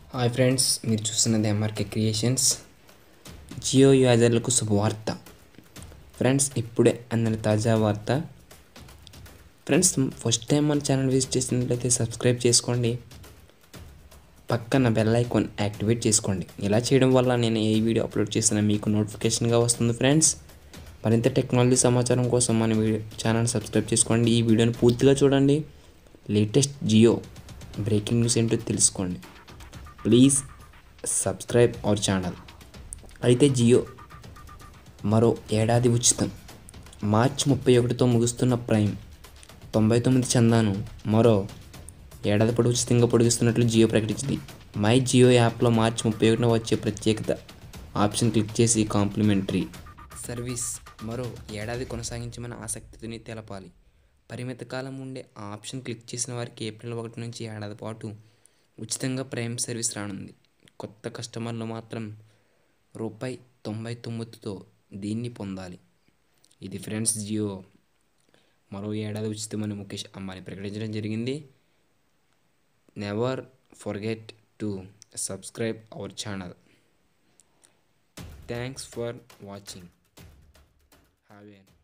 hi friends మీరు చూస్తున్నది MRK creations Jio యూజర్లకు శుభవార్త ఫ్రెండ్స్ ఇప్పుడే అందిన తాజా వార్త ఫ్రెండ్స్ ఫస్ట్ టైం మన ఛానల్ విజిట్ చేసినట్లయితే సబ్స్క్రైబ్ చేసుకోండి పక్కన బెల్ ఐకాన్ యాక్టివేట్ చేసుకోండి ఇలా చేయడం వల్ల నేను ఏ వీడియో అప్లోడ్ చేసినా మీకు నోటిఫికేషన్గా వస్తుంది ఫ్రెండ్స్ మరింత టెక్నాలజీ సమాచారం కోసం మన వీడియో ఛానల్ సబ్స్క్రైబ్ చేసుకోండి ఈ వీడియోని పూర్తిగా చూడండి లేటెస్ట్ జియో బ్రేకింగ్ న్యూస్ ఏంటో తెలుసుకోండి ప్లీజ్ సబ్స్క్రైబ్ అవర్ ఛానల్ అయితే జియో మరో ఏడాది ఉచితం మార్చి ముప్పై ఒకటితో ముగుస్తున్న ప్రైమ్ తొంభై తొమ్మిది చందాను మరో ఏడాది పొడి ఉచితంగా పొడిగిస్తున్నట్లు జియో ప్రకటించింది మై జియో యాప్లో మార్చి ముప్పై ఒకటిన వచ్చే ప్రత్యేకత ఆప్షన్ క్లిక్ చేసి కాంప్లిమెంటరీ సర్వీస్ మరో ఏడాది కొనసాగించమని ఆసక్తిని తెలపాలి పరిమిత కాలం ఉండే ఆ ఆప్షన్ క్లిక్ చేసిన వారికి ఏప్రిల్ ఒకటి నుంచి ఏడాది పాటు ఉచితంగా ప్రైమ్ సర్వీస్ రానుంది కొత్త కస్టమర్లు మాత్రం రూపాయి తొంభై తొమ్మిదితో దీన్ని పొందాలి ఇది ఫ్రెండ్స్ జియో మరో ఏడాది ఉచితమని ముఖేష్ అంబానీ ప్రకటించడం జరిగింది never forget to subscribe our channel thanks for watching have N